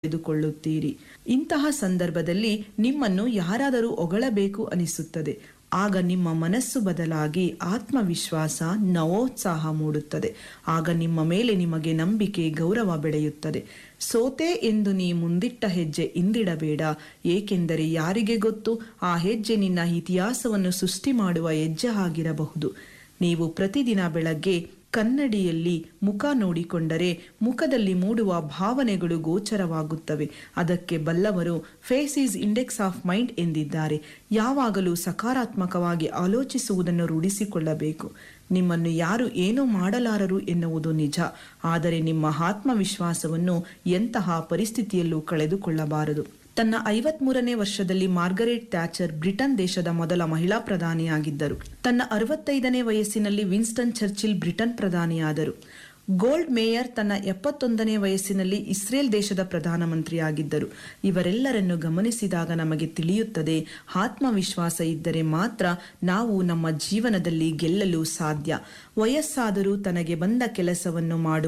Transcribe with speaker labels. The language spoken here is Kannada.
Speaker 1: ತೆಗೆದುಕೊಳ್ಳುತ್ತೀರಿ ಇಂತಹ ಸಂದರ್ಭದಲ್ಲಿ ನಿಮ್ಮನ್ನು ಯಾರಾದರೂ ಹೊಗಳಬೇಕು ಅನಿಸುತ್ತದೆ ಆಗ ನಿಮ್ಮ ಮನಸ್ಸು ಬದಲಾಗಿ ಆತ್ಮವಿಶ್ವಾಸ ನವೋತ್ಸಾಹ ಮೂಡುತ್ತದೆ ಆಗ ನಿಮ್ಮ ಮೇಲೆ ನಿಮಗೆ ನಂಬಿಕೆ ಗೌರವ ಬೆಳೆಯುತ್ತದೆ ಸೋತೆ ಎಂದು ನೀ ಮುಂದಿಟ್ಟ ಹೆಜ್ಜೆ ಇಂದಿಡಬೇಡ ಏಕೆಂದರೆ ಯಾರಿಗೆ ಗೊತ್ತು ಆ ಹೆಜ್ಜೆ ನಿನ್ನ ಇತಿಹಾಸವನ್ನು ಸೃಷ್ಟಿ ಮಾಡುವ ಹೆಜ್ಜೆ ಆಗಿರಬಹುದು ನೀವು ಪ್ರತಿದಿನ ಬೆಳಗ್ಗೆ ಕನ್ನಡಿಯಲ್ಲಿ ಮುಖ ನೋಡಿಕೊಂಡರೆ ಮುಖದಲ್ಲಿ ಮೂಡುವ ಭಾವನೆಗಳು ಗೋಚರವಾಗುತ್ತವೆ ಅದಕ್ಕೆ ಬಲ್ಲವರು face is index of mind ಎಂದಿದ್ದಾರೆ ಯಾವಾಗಲೂ ಸಕಾರಾತ್ಮಕವಾಗಿ ಆಲೋಚಿಸುವುದನ್ನು ರೂಢಿಸಿಕೊಳ್ಳಬೇಕು ನಿಮ್ಮನ್ನು ಯಾರು ಏನೂ ಮಾಡಲಾರರು ಎನ್ನುವುದು ನಿಜ ಆದರೆ ನಿಮ್ಮ ಆತ್ಮವಿಶ್ವಾಸವನ್ನು ಎಂತಹ ಪರಿಸ್ಥಿತಿಯಲ್ಲೂ ಕಳೆದುಕೊಳ್ಳಬಾರದು ತನ್ನ ಐವತ್ಮೂರನೇ ವರ್ಷದಲ್ಲಿ ಮಾರ್ಗರೆಟ್ ಥ್ಯಾಚರ್ ಬ್ರಿಟನ್ ದೇಶದ ಮೊದಲ ಮಹಿಳಾ ಪ್ರಧಾನಿಯಾಗಿದ್ದರು ತನ್ನ ಅರವತ್ತೈದನೇ ವಯಸ್ಸಿನಲ್ಲಿ ವಿನ್ಸ್ಟನ್ ಚರ್ಚಿಲ್ ಬ್ರಿಟನ್ ಪ್ರಧಾನಿಯಾದರು ಗೋಲ್ಡ್ ಮೇಯರ್ ತನ್ನ ಎಪ್ಪತ್ತೊಂದನೇ ವಯಸ್ಸಿನಲ್ಲಿ ಇಸ್ರೇಲ್ ದೇಶದ ಪ್ರಧಾನಮಂತ್ರಿಯಾಗಿದ್ದರು ಇವರೆಲ್ಲರನ್ನು ಗಮನಿಸಿದಾಗ ನಮಗೆ ತಿಳಿಯುತ್ತದೆ ಆತ್ಮವಿಶ್ವಾಸ ಇದ್ದರೆ ಮಾತ್ರ ನಾವು ನಮ್ಮ ಜೀವನದಲ್ಲಿ ಗೆಲ್ಲಲು ಸಾಧ್ಯ ವಯಸ್ಸಾದರೂ ತನಗೆ ಬಂದ ಕೆಲಸವನ್ನು ಮಾಡುವ